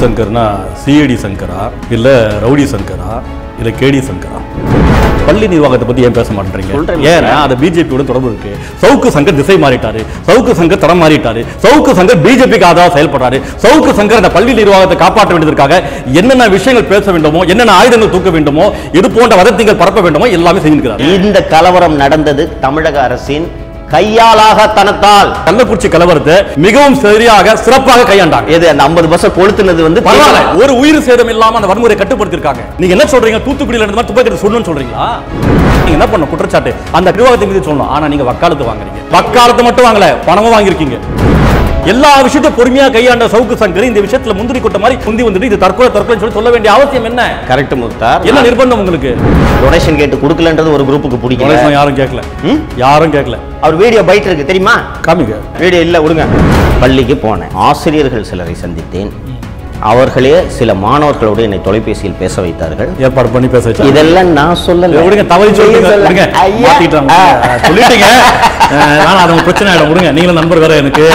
சங்கர்னா CID சங்கரா இல்ல rowdy சங்கரா இல்ல கேடி சங்கரா பள்ளி நிர்வாகத்தை பத்தி ஏன் பேச மாட்டேறீங்க சொல்றேன். ஏன்னா அது பிஜேபியோட தொடர்பு இருக்கு சவுக்கு சங்கர் திசை மாறிட்டாரு சவுக்கு சங்கர் தடம் மாறிட்டாரு சவுக்கு சங்கர் பிஜேபிக்கு ஆதரவா செயல்படுறாரு சவுக்கு சங்கர் அந்த பள்ளி நிர்வாகத்தை காப்பாற்ற வேண்டியதற்காக என்னென்ன விஷயங்கள் பேச வேண்டுமோ என்னென்ன ஆயுதங்கள் தூக்க வேண்டுமோ இது போன்ற வதந்திகள் பரப்ப வேண்டுமோ எல்லாமே செஞ்சிருக்கிறார் இந்த கலவரம் நடந்தது தமிழக அரசின் கையாலாக தனத்தால் கள்ளக்குறிச்சி கலவரத்தை மிகவும் சரியாக சிறப்பாக கையாண்டாங்க எது அந்த 50 பஸ் கொளுத்துனது வந்து பரவாயில்ல ஒரு உயிர் சேதம் இல்லாம அந்த வன்முறை கட்டுப்படுத்திருக்காங்க நீங்க என்ன சொல்றீங்க தூத்துக்குடியில இருந்த மாதிரி துப்பாக்கி சொல்லணும்னு சொல்றீங்களா நீங்க என்ன பண்ணணும் குற்றச்சாட்டு அந்த நிர்வாகத்தை மீது சொல்லணும் ஆனா நீங்க வக்காலத்து வாங்குறீங்க வக்காலத்து மட்டும் வாங்கல பணமும் வாங்கியிருக்கீங்க எல்லா விஷயத்தையும் பொறுமையா கையாண்ட சவுக்கு சங்கர் இந்த விஷயத்துல முந்திரி கொட்ட மாதிரி முந்தி வந்துட்டு இது தற்கொலை தற்கொலை சொல்லி சொல்ல வேண்டிய அவசியம் என்ன கரெக்ட் முக்தார் என்ன நிர்பந்தம் உங்களுக்கு டொனேஷன் கேட்டு கொடுக்கலன்றது ஒரு குரூப்புக்கு பிடிக்கல டொனேஷன் யாரும் கேட்கல ம்? யாரும் கேட்கல அவர் வீடியோ பைட் இருக்கு தெரியுமா காமிங்க வீடியோ இல்ல விடுங்க பள்ளிக்கு போனேன் ஆசிரியர்கள் சிலரை சந்தித்தேன் அவர்களே சில மாணவர்களோடு என்னை தொலைபேசியில் பேச வைத்தார்கள் ஏற்பாடு பண்ணி பேச வச்சா இதெல்லாம் நான் சொல்லல விடுங்க தவறி சொல்லுங்க சொல்ல. விடுங்க ஐயா. மாத்திட்டாங்க ஆ. சொல்லிட்டீங்க அஹ், நானும் அது உங்க பிரச்சனை ஆயிடும் விடுங்க நீங்களும் நண்பர் வேற எனக்கு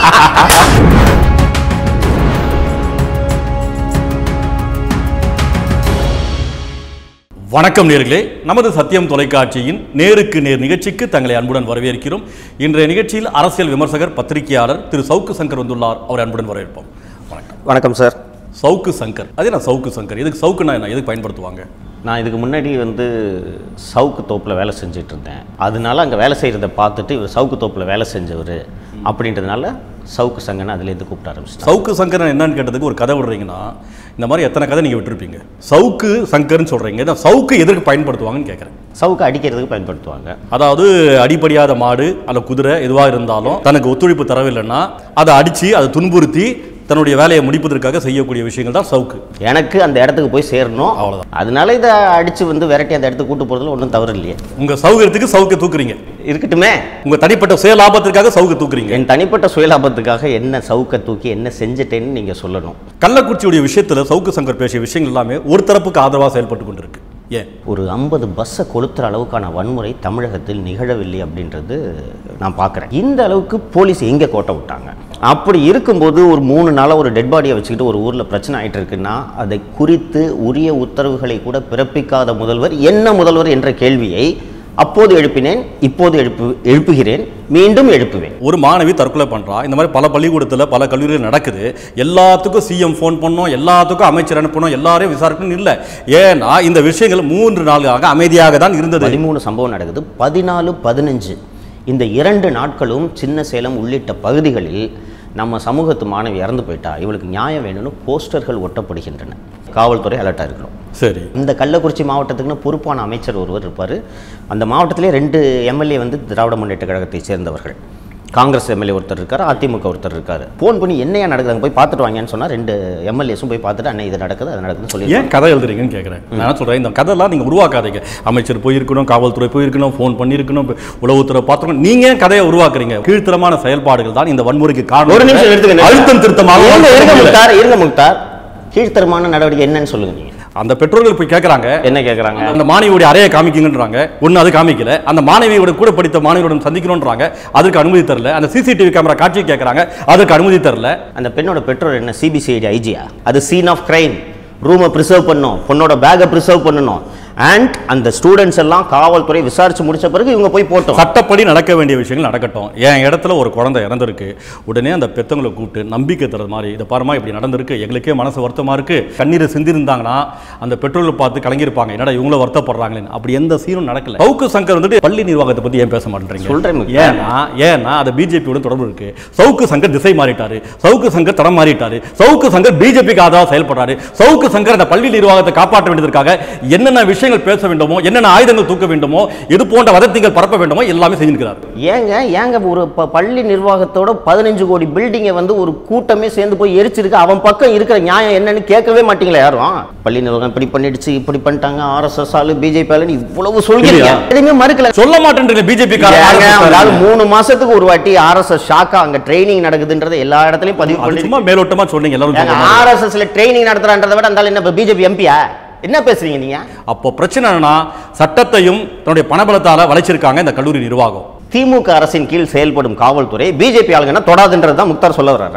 வணக்கம் நேர்களே நமது சத்தியம் தொலைக்காட்சியின் நேருக்கு நேர் நிகழ்ச்சிக்கு தங்களை அன்புடன் வரவேற்கிறோம் இன்றைய நிகழ்ச்சியில் அரசியல் விமர்சகர் பத்திரிகையாளர் திரு சவுக்கு சங்கர் வந்துள்ளார் அவரை அன்புடன் வரவேற்போம் வணக்கம் வணக்கம் சார் சவுக்கு சங்கர் அது என்ன சவுக்கு சங்கர் எதுக்கு சவுக்குன்னா என்ன எதுக்கு பயன்படுத்துவாங்க நான் இதுக்கு முன்னாடி வந்து சவுக்கு தோப்பில் வேலை செஞ்சுட்டு இருந்தேன் அதனால அங்கே வேலை செய்கிறத பார்த்துட்டு இவர் சவுக்கு தோப்பில் வேலை செஞ்சவர் அப்படின்றதுனால சவுக்கு சங்கன்னு அதுலேருந்து கூப்பிட ஆரம்பிச்சிட்டேன் சவுக்கு சங்கர் என்னன்னு கேட்டதுக்கு ஒரு கதை விடுறீங்கன்னா இந்த மாதிரி எத்தனை கதை நீங்கள் விட்டுருப்பீங்க சவுக்கு சங்கர்னு சொல்கிறீங்க இதான் சவுக்கு எதற்கு பயன்படுத்துவாங்கன்னு கேட்குறேன் சவுக்கு அடிக்கிறதுக்கு பயன்படுத்துவாங்க அதாவது அடிப்படியாத மாடு அல்ல குதிரை எதுவாக இருந்தாலும் தனக்கு ஒத்துழைப்பு தரவில்லைன்னா அதை அடித்து அதை துன்புறுத்தி தன்னுடைய வேலையை முடிப்பதற்காக செய்யக்கூடிய விஷயங்கள் தான் சவுக்கு எனக்கு அந்த இடத்துக்கு போய் சேரணும் அவ்வளவுதான். அதனால இதை அடித்து வந்து விரட்டி அந்த இடத்துக்கு கூட்டு போகிறதுல ஒன்றும் தவறு இல்லையே உங்கள் சௌகரியத்துக்கு சவுக்கை தூக்குறீங்க இருக்கட்டுமே உங்கள் தனிப்பட்ட சுய லாபத்திற்காக சவுக்கு தூக்குறீங்க என் தனிப்பட்ட சுயலாபத்துக்காக என்ன சவுக்கை தூக்கி என்ன செஞ்சுட்டேன்னு நீங்கள் சொல்லணும் கள்ளக்குறிச்சியுடைய விஷயத்தில் சவுக்கு சங்கர் பேசிய விஷயங்கள் எல்லாமே ஒரு தரப்புக்கு ஆதரவாக செயல்பட்டு கொண்டிருக்கு ஏன் ஒரு ஐம்பது பஸ்ஸை கொளுத்துற அளவுக்கான வன்முறை தமிழகத்தில் நிகழவில்லை அப்படின்றது நான் பார்க்குறேன் இந்த அளவுக்கு போலீஸ் எங்கே கோட்டை விட்டாங்க அப்படி இருக்கும்போது ஒரு மூணு நாளாக ஒரு டெட் பாடியை வச்சுக்கிட்டு ஒரு ஊரில் பிரச்சனை ஆயிட்டு இருக்குன்னா அதை குறித்து உரிய உத்தரவுகளை கூட பிறப்பிக்காத முதல்வர் என்ன முதல்வர் என்ற கேள்வியை அப்போது எழுப்பினேன் இப்போது எழுப்பு எழுப்புகிறேன் மீண்டும் எழுப்புவேன் ஒரு மாணவி தற்கொலை பண்றா இந்த மாதிரி பல பள்ளிக்கூடத்தில் பல கல்லூரிகள் நடக்குது எல்லாத்துக்கும் சிஎம் ஃபோன் பண்ணோம் எல்லாத்துக்கும் அமைச்சர் அனுப்பணும் எல்லாரையும் விசாரிக்கணும் இல்லை ஏன்னா இந்த விஷயங்கள் மூன்று நாளாக அமைதியாக தான் இருந்தது பதிமூணு சம்பவம் நடக்குது பதினாலு பதினஞ்சு இந்த இரண்டு நாட்களும் சின்ன சேலம் உள்ளிட்ட பகுதிகளில் நம்ம சமூகத்து மாணவி இறந்து போயிட்டா இவளுக்கு நியாயம் வேணும்னு போஸ்டர்கள் ஒட்டப்படுகின்றன காவல்துறை அலர்ட்டாக இருக்கிறோம் சரி இந்த கள்ளக்குறிச்சி மாவட்டத்துக்குன்னு பொறுப்பான அமைச்சர் ஒருவர் இருப்பார் அந்த மாவட்டத்திலே ரெண்டு எம்எல்ஏ வந்து திராவிட முன்னேற்ற கழகத்தை சேர்ந்தவர்கள் காங்கிரஸ் எம்எல்ஏ ஒருத்தர் இருக்கார் அதிமுக ஒருத்தர் இருக்கார் ஃபோன் பண்ணி என்னையா நடக்குது அங்கே போய் பார்த்துட்டு வாங்கன்னு சொன்னால் ரெண்டு எம்எல்ஏஸும் போய் பார்த்துட்டு அண்ணன் இது நடக்குது அது நடக்குதுன்னு சொல்லி ஏன் கதை எழுதுறீங்கன்னு கேட்குறேன் நான் என்ன சொல்கிறேன் இந்த கதைலாம் நீங்கள் உருவாக்காதீங்க அமைச்சர் போயிருக்கணும் காவல்துறை போயிருக்கணும் ஃபோன் பண்ணியிருக்கணும் உளவுத்துறை பார்த்துக்கணும் நீங்கள் ஏன் கதையை உருவாக்குறீங்க கீழ்த்தரமான செயல்பாடுகள் தான் இந்த வன்முறைக்கு காரணம் ஒரு நிமிஷம் எடுத்துக்கங்க. அழுத்தம் திருத்தமாக இருங்க, இருங்க முக்தார் இருங்க முக்தார் கீழ்த்தரமான நடவடிக்கை என்னன்னு சொல்லுங்க நீங்க அந்த பெற்றோர்கள் போய் கேட்குறாங்க என்ன கேக்குறாங்க அந்த மாணவியோட அறையை காமிக்குங்கன்றாங்க ஒன்று அது காமிக்கல அந்த மாணவியோட கூட படித்த மாணவியுடன் சந்திக்கணுன்றாங்க அதுக்கு அனுமதி தரல அந்த சிசிடிவி கேமரா காட்சி கேட்குறாங்க அதுக்கு அனுமதி தரல அந்த பெண்ணோட பெற்றோர் என்ன சிபிசிஐடி ஐஜியா அது சீன் ஆஃப் கிரைம் ரூமை ப்ரிசர்வ் பண்ணணும் பொண்ணோட பேக்கை ப்ரிசர்வ் பண்ணணும் அண்ட் அந்த ஸ்டூடெண்ட்ஸ் எல்லாம் காவல்துறை விசாரிச்சு முடிச்ச பிறகு இவங்க போய் போட்டோம் சட்டப்படி நடக்க வேண்டிய விஷயங்கள் நடக்கட்டும் என் இடத்துல ஒரு குழந்தை இறந்திருக்கு உடனே அந்த பெத்தவங்களை கூப்பிட்டு நம்பிக்கை தரது மாதிரி இதை பாருமா இப்படி நடந்திருக்கு எங்களுக்கே மனசு வருத்தமா இருக்கு கண்ணீரை சிந்திருந்தாங்கன்னா அந்த பெற்றோர்களை பார்த்து கலங்கியிருப்பாங்க என்னடா இவங்களும் வருத்தப்படுறாங்களேன்னு அப்படி எந்த சீனும் நடக்கல சவுக்கு சங்கர் வந்துட்டு பள்ளி நிர்வாகத்தை பத்தி ஏன் பேச மாட்டேன்றீங்க சொல்றேன் முக்தார். ஏன்னா ஏன்னா அது பிஜேபியோட தொடர்பு இருக்கு சவுக்கு சங்கர் திசை மாறிட்டாரு சவுக்கு சங்கர் தடம் மாறிட்டாரு சவுக்கு சங்கர் பிஜேபிக்கு ஆதரவா செயல்படுறாரு சவுக்கு சங்கர் அந்த பள்ளி நிர்வாகத்தை காப்பாற்ற வேண்டியதற்காக என்னென்ன விஷயங்கள் பேச வேண்டுமோ என்னென்ன ஆயுதங்கள் தூக்க வேண்டுமோ இது போன்ற வதந்திகள் பரப்ப வேண்டுமோ எல்லாமே செஞ்சிருக்கிறார் ஏங்க ஏங்க ஒரு ப- பள்ளி நிர்வாகத்தோட பதினஞ்சு கோடி பில்டிங்கை வந்து ஒரு கூட்டமே சேர்ந்து போய் எரிச்சிருக்கு அவன் பக்கம் இருக்கிற நியாயம் என்னன்னு கேட்கவே மாட்டீங்களா யாரும் பள்ளி நிர்வாகம் இப்படி பண்ணிடுச்சு இப்படி பண்ணிட்டாங்க ஆர்எஸ்எஸ் ஆளு பிஜேபி ஆளு இவ்வளவு சொல்றீங்க இல்லையா? எதுவுமே மறுக்கல சொல்ல மாட்டேன்றீங்க பிஜேபி ஏங்க, அவங்களால மூணு மாசத்துக்கு ஒரு வாட்டி ஆர்எஸ்எஸ் ஷாக்கா அங்க ட்ரைனிங் நடக்குதுன்றதை எல்லா இடத்துலயும் பதிவு பண்ணி சும்மா மேலோட்டமா சொன்னீங்க எல்லாரும் சொல்ற மாதிரி. ஆர்எஸ்எஸ்ல ட்ரைனிங் நடத்துறான்றதை விட அந்த ஆளு என்ன பிஜேபி எம்பியா என்ன பேசுறீங்க நீங்க அப்போ பிரச்சனை என்னன்னா சட்டத்தையும் தன்னுடைய பணபலத்தால வளைச்சிருக்காங்க இந்த கல்லூரி நிர்வாகம் திமுக அரசின் கீழ் செயல்படும் காவல்துறை பிஜேபி ஆளுங்கன்னா தொடாதுன்றது தான் முக்தார் சொல்ல வர்றாரா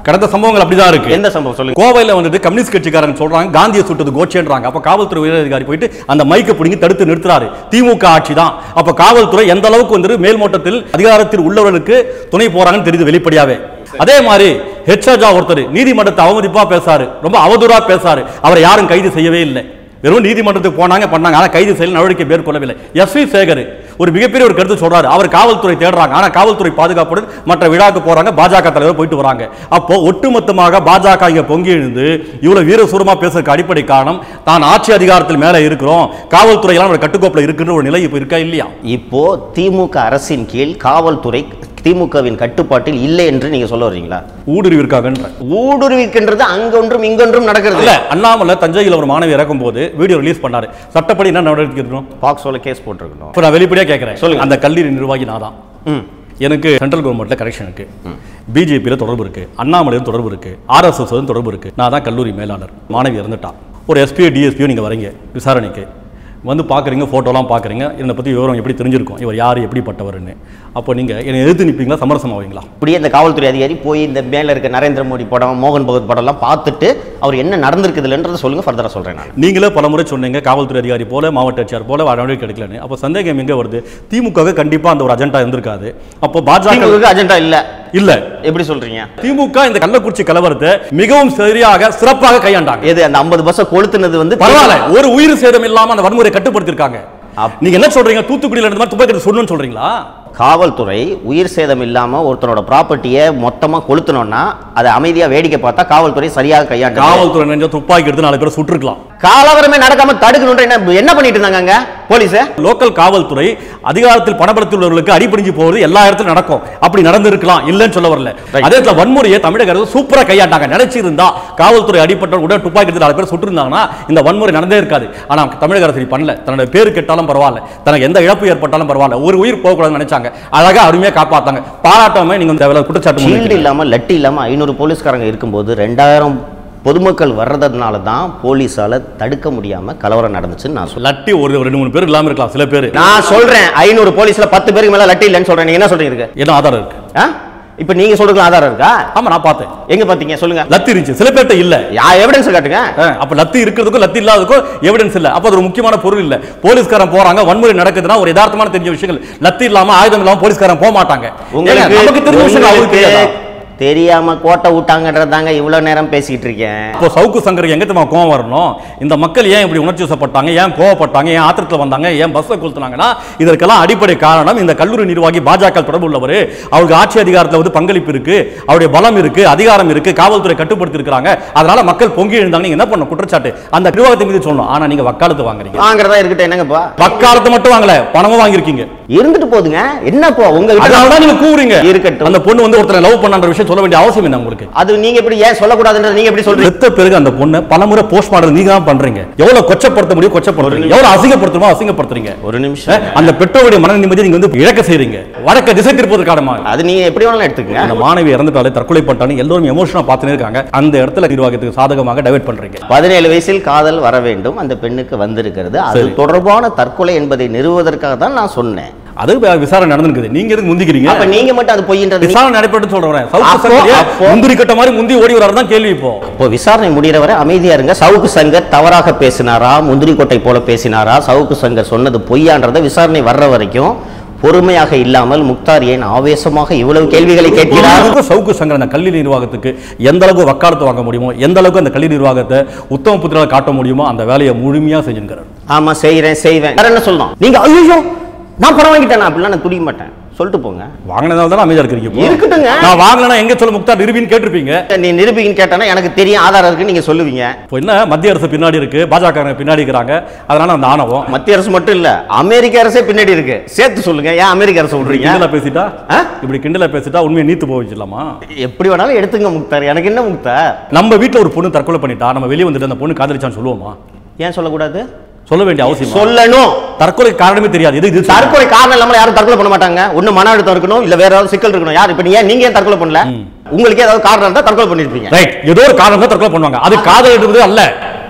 கடந்த சம்பவங்கள் அப்படிதான் இருக்கு எந்த சம்பவம் சொல்லுங்க கோவையில வந்துட்டு கம்யூனிஸ்ட் கட்சிக்காரங்க சொல்றாங்க காந்தியை சுட்டது கோச்சேன்றாங்க அப்ப காவல்துறை உயரதிகாரி போயிட்டு அந்த மைக்கை பிடிங்கி தடுத்து நிறுத்துறாரு திமுக ஆட்சி தான் அப்ப காவல்துறை எந்த அளவுக்கு வந்து மேல்மட்டத்தில் அதிகாரத்தில் உள்ளவர்களுக்கு துணை போறாங்கன்னு தெரியுது வெளிப்படையாவே அதே மாதிரி ஹெச்ஆஜா ஒருத்தர் நீதிமன்றத்தை அவமதிப்பா பேசாரு ரொம்ப அவதூறா பேசாரு அவரை யாரும் கைது செய்யவே இல்லை வெறும் நீதிமன்றத்துக்கு போனாங்க பண்ணாங்க ஆனா கைது செய்ய நடவடிக்கை மேற்கொள்ளவில்லை எஸ் வி சேகர் ஒரு மிகப்பெரிய ஒரு கருத்து சொல்றாரு அவர் காவல்துறை தேடுறாங்க ஆனா காவல்துறை பாதுகாப்புடன் மற்ற விழாக்கு போறாங்க பாஜக தலைவர் போயிட்டு வராங்க அப்போ ஒட்டுமொத்தமாக பாஜக இங்க பொங்கி எழுந்து இவ்வளவு வீரசூரமா பேசுறதுக்கு அடிப்படை காரணம் தான் ஆட்சி அதிகாரத்தில் மேல இருக்கிறோம் காவல்துறை எல்லாம் ஒரு கட்டுக்கோப்புல இருக்குன்ற ஒரு நிலை இப்போ இருக்கா இல்லையா இப்போ திமுக அரசின் கீழ் காவல்துறை திமுகவின் கட்டுப்பாட்டில் இல்லை என்று நீங்க சொல்ல வர்றீங்களா ஊடுருவி இருக்காங்கன்ற ஊடுருவிக்கின்றது அங்கொன்றும் இங்கொன்றும் நடக்கிறது இல்ல அண்ணாமலை தஞ்சையில் ஒரு மாணவி இறக்கும் போது வீடியோ ரிலீஸ் பண்ணாரு சட்டப்படி என்ன நடவடிக்கை எடுக்கணும் பாக்ஸோல கேஸ் போட்டிருக்கணும் இப்போ நான் வெளிப்படையா கேட்கிறேன் சொல்லுங்க. அந்த கல்லூரி நிர்வாகி நான் தான் ம் எனக்கு சென்ட்ரல் கவர்மெண்ட்ல கனெக்ஷன் இருக்கு பிஜேபியில் தொடர்பு இருக்கு அண்ணாமலையும் தொடர்பு இருக்கு ஆர்எஸ்எஸ் தொடர்பு இருக்கு நான் தான் கல்லூரி மேலாளர் மாணவி இறந்துட்டான் ஒரு எஸ்பியோ டிஎஸ்பியோ நீங்க வரீங்க விசாரணைக்கு வந்து பார்க்குறீங்க ஃபோட்டோலாம் பார்க்குறீங்க என்னை பற்றி விவரம் எப்படி தெரிஞ்சிருக்கும் இவர் யார் எப்படிப்பட்டவர்னு அப்போ நீங்கள் என்னை எதிர்த்து நிற்பீங்களா சமரசம் ஆவீங்களா இப்படியே இந்த காவல்துறை அதிகாரி போய் இந்த மேல இருக்க நரேந்திர மோடி படம் மோகன் பகவத் படம்லாம் பார்த்துட்டு அவர் என்ன நடந்திருக்குதுன்றதை சொல்லுங்க ஃபர்தரா சொல்றேன் நான் நீங்களே பல முறை சொன்னீங்க காவல்துறை அதிகாரி போல மாவட்ட ஆட்சியர் போல நடவடிக்கை எடுக்கலன்னு அப்போ சந்தேகம் எங்கே வருது திமுக கண்டிப்பாக அந்த ஒரு அஜெண்டா இருந்திருக்காது அப்போ பாஜக திமுக அஜெண்டா இல்ல இல்ல எப்படி சொல்றீங்க திமுக இந்த கள்ளக்குறிச்சி கலவரத்தை மிகவும் சரியாக சிறப்பாக கையாண்டாங்க எது அந்த 50 பஸ்ஸை கொளுத்துனது வந்து பரவாயில்ல ஒரு உயிர் சேதம் இல்லாம அந்த வன்முறை கட்டுப்படுத்திருக்காங்க அப்- நீங்க என்ன சொல்றீங்க தூத்துக்குடியில இருந்து மாதிரி துப்பாக்கி சொல்லணும்னு சொல்றீங்களா காவல்துறை உயிர் சேதம் இல்லாம ஒருத்தனோட ப்ராப்பர்ட்டியை மொத்தமா கொளுத்தணும்னா அதை அமைதியா வேடிக்கை பார்த்தா காவல்துறை சரியாக கையாண்டு காவல்துறை நினைஞ்ச துப்பாக்கி எடுத்து நாலு பேரை சுட்டிருக்கலாம் காலவரமே நடக்காம தடுக்கணும்ன்ற என்ன என்ன பண்ணிட்டு இருந்தாங்க அங்க போலீஸ் லோக்கல் காவல்துறை அதிகாரத்தில் பணபலத்தில் உள்ளவர்களுக்கு அடிபடிஞ்சு போவது எல்லா இடத்துலயும் நடக்கும் அப்படி நடந்திருக்கலாம் இல்லைன்னு சொல்ல வரல Right. அதே இடத்துல வன்முறையை தமிழக அரசு சூப்பரா கையாண்டாங்க நினைச்சிருந்தா காவல்துறை அடிப்பட்ட உடனே துப்பாக்கி எடுத்து நாலு பேர் சுட்டிருந்தாங்கன்னா இந்த வன்முறை நடந்தே இருக்காது ஆனா தமிழக அரசு இப்படி பண்ணல தன்னோட பேரு கெட்டாலும் பரவாயில்ல தனக்கு எந்த இழப்பு ஏற்பட்டாலும் பரவாயில்ல ஒரு உயிர் போகக்கூடாதுன்னு நினைச்சாங்க அழகா அருமையா காப்பாத்தாங்க பாராட்டாம நீங்க இந்த வேலை குற்றச்சாட்டு ஷீல்டு முன்வைக்கிறீங்க. இல்லாம லட்டி இல்லாம ஐநூறு போலீஸ்காரங்க இருக்கும்போது ரெண்டாயிரம் பொதுமக்கள் வர்றதுனால தான் போலீஸால தடுக்க முடியாம கலவரம் நடந்துச்சுன்னு நான் சொல்றேன் லட்டி ஒரு ரெண்டு மூணு பேர் இல்லாம இருக்கலாம் சில பேர் நான் சொல்றேன் ஐநூறு போலீஸ்ல பத்து பேருக்கு மேல லட்டி இல்லைன்னு சொல்றேன் நீங்க என்ன சொல்றீங்க இதுக்கு? என்ன ஆதாரம் இருக்கு ஆ இப்ப நீங்க சொல்றதுக்கு ஆதாரம் இருக்கா ஆமா நான் பார்த்தேன் எங்க பாத்தீங்க சொல்லுங்க லத்தி இருந்துச்சு சில பேர்ட்ட இல்ல யா எவிடன்ஸ் காட்டுங்க அஹ், அப்ப லத்தி இருக்கிறதுக்கும் லத்தி இல்லாததுக்கும் எவிடன்ஸ் இல்ல அப்ப அது ஒரு முக்கியமான பொருள் இல்ல போலீஸ்காரன் போறாங்க வன்முறை நடக்குதுன்னா ஒரு யதார்த்தமான தெரிஞ்ச விஷயங்கள் லத்தி இல்லாம ஆயுதம் இல்லாம போலீஸ்காரன் போக மாட்டாங்க ஏங்க, நமக்கு தெரிஞ்ச விஷயம் அவங்களுக்கு தெரியாதா? உங்களுக்கு தெரியாம கோட்டை விட்டாங்கன்றதாங்க இவ்வளவு நேரம் பேசிட்டு இருக்கேன் இப்போ சவுக்கு சங்கருக்கு எங்க தெரியுமா கோவம் வரணும் இந்த மக்கள் ஏன் இப்படி உணர்ச்சி வசப்பட்டாங்க ஏன் கோவப்பட்டாங்க ஏன் ஆத்திரத்தில் வந்தாங்க ஏன் பஸ்ஸை கொளுத்துனாங்கன்னா இதற்கெல்லாம் அடிப்படை காரணம் இந்த கல்லூரி நிர்வாகி பாஜக தொடர்பு உள்ளவர் அவருக்கு ஆட்சி அதிகாரத்தில் வந்து பங்களிப்பு இருக்கு அவருடைய பலம் இருக்கு அதிகாரம் இருக்கு காவல்துறை கட்டுப்படுத்தி இருக்காங்க அதனால மக்கள் பொங்கி எழுந்தாங்க நீங்க என்ன பண்ணணும் குற்றச்சாட்டு அந்த நிர்வாகத்தை மீது சொல்லணும் ஆனா நீங்க வக்காலத்து வாங்குறீங்க வாங்குறதா இருக்கட்டும் என்னங்கப்பா வக்காலத்து மட்டும் வாங்கல பணமும் வாங்கியிருக்கீங்க இருந்துட்டு போகுதுங்க என்னப்பா உங்க அதனால தான் நீங்க கூவுறீங்க இருக்கட்டும். அந்த பொண்ணு வந்து ஒருத்தரை லவ் பண்ணான்ற விஷயம் சொல்ல வேண்டிய அவசியம் என்ன உங்களுக்கு அது நீங்க எப்படி ஏன் சொல்லக்கூடாதுன்றது நீங்க எப்படி சொல்றீங்க செத்த பிறகு அந்த பொண்ணை பலமுறை போஸ்ட் மாடல் நீங்க தான் பண்றீங்க எவ்வளவு கொச்சப்படுத்த முடியும் கொச்சப்படுறீங்க எவ்வளவு அசிங்கப்படுத்தணுமோ அசிங்கப்படுத்துறீங்க ஒரு அஹ், நிமிஷம் அந்த பெற்றோருடைய மன நிம்மதியை நீங்க வந்து இழக்க செய்றீங்க வடக்க திசை திருப்பதற்கான அது நீங்க எப்படி வேணாலும் எடுத்துக்கங்க அந்த மாணவி இறந்துட்டாலே தற்கொலை பண்ணிட்டாலும் எல்லோரும் எமோஷனா பார்த்துனே இருக்காங்க அந்த இடத்துல நிர்வாகத்துக்கு சாதகமாக டைவர்ட் பண்றீங்க பதினேழு வயசில் காதல் வர வேண்டும் அந்த பெண்ணுக்கு வந்திருக்கிறது அது சரி. தொடர்பான தற்கொலை என்பதை நிறுவுவதற்காக தான் நான் சொன்னேன் அது விசாரணை நடந்துருக்குது நீங்க எதுக்கு முந்திக்கிறீங்க அப்ப நீங்க மட்டும் அது பொய்ன்றது விசாரணை நடைபெற்று சொல்றேன் சவுக்கு அப்போ- சங்கர் ஏன் அப்போ- முந்திரி கட்ட மாதிரி முந்தி ஓடி வர்றாரு தான் கேள்வி இப்போ இப்போ விசாரணை முடிகிற வரை அமைதியா இருங்க சவுக்கு சங்கர் தவறாக பேசினாரா முந்திரி கொட்டை போல பேசினாரா சவுக்கு சங்கர் சொன்னது பொய்யான்றதை விசாரணை வர்ற வரைக்கும் பொறுமையாக இல்லாமல் முக்தார் ஏன் ஆவேசமாக இவ்வளவு கேள்விகளை கேட்கிறார் இதுக்கு சவுக்கு சங்கர் அந்த கல்வி நிர்வாகத்துக்கு எந்த அளவுக்கு வக்காலத்து வாங்க முடியுமோ எந்த அளவுக்கு அந்த கல்வி நிர்வாகத்தை உத்தம புத்திரால காட்ட முடியுமோ அந்த வேலையை முழுமையா செஞ்சுக்கிறார் ஆமா செய்றேன் செய்வேன் வேற என்ன சொல்லணும் நீங்க ஐயோ நான் பணம் வாங்கிட்டேன் அப்படிலாம் நான் துடிக்க மாட்டேன் சொல்லிட்டு போங்க வாங்கினதால தான் அமைதியா இருக்கிறீங்க இப்போ. இருக்கட்டுங்க. நான் வாங்கலன்னா எங்க சொல்ல முக்தார் நிரூபின்னு கேட்டிருப்பீங்க நீ நிரூபிங்கன்னு கேட்டானா எனக்கு தெரியும் ஆதாரம் இருக்கு நீங்க சொல்லுவீங்க இப்போ என்ன மத்திய அரசு பின்னாடி இருக்கு பாஜக பின்னாடி இருக்கிறாங்க அதனால அந்த ஆணவம் மத்திய அரசு மட்டும் இல்ல அமெரிக்க அரசே பின்னாடி இருக்கு சேர்த்து சொல்லுங்க ஏன் அமெரிக்க அரசு சொல்றீங்க கிண்டலா பேசிட்டா ஆ? இப்படி கிண்டலா பேசிட்டா உண்மையை நீத்து போக வச்சிடலாமா எப்படி வேணாலும் எடுத்துங்க முக்தார் எனக்கு என்ன முக்தார் நம்ம வீட்ல ஒரு பொண்ணு தற்கொலை பண்ணிட்டா நம்ம வெளியே வந்துட்டு அந்த பொண்ணு காதலிச்சான்னு சொல்லுவோமா ஏன் சொல்லக்கூடாது சொல்ல வேண்டிய அவசியம் சொல்லணும் தற்கொலை காரணமே தெரியாது இது இது தற்கொலை காரணம் இல்லாம யாரும் தற்கொலை பண்ண மாட்டாங்க ஒண்ணு மன அழுத்தம் இருக்கணும் இல்ல வேற ஏதாவது சிக்கல் இருக்கணும் யார் இப்ப நீ ஏன் நீங்க ஏன் தற்கொலை பண்ணல உங்களுக்கு ஏதாவது காரணம் இருந்தா தற்கொலை பண்ணிருப்பீங்க ரைட் ஏதோ ஒரு காரணம் தான் தற்கொலை பண்ணுவாங்க அது காதல் எடுப்பது அல்ல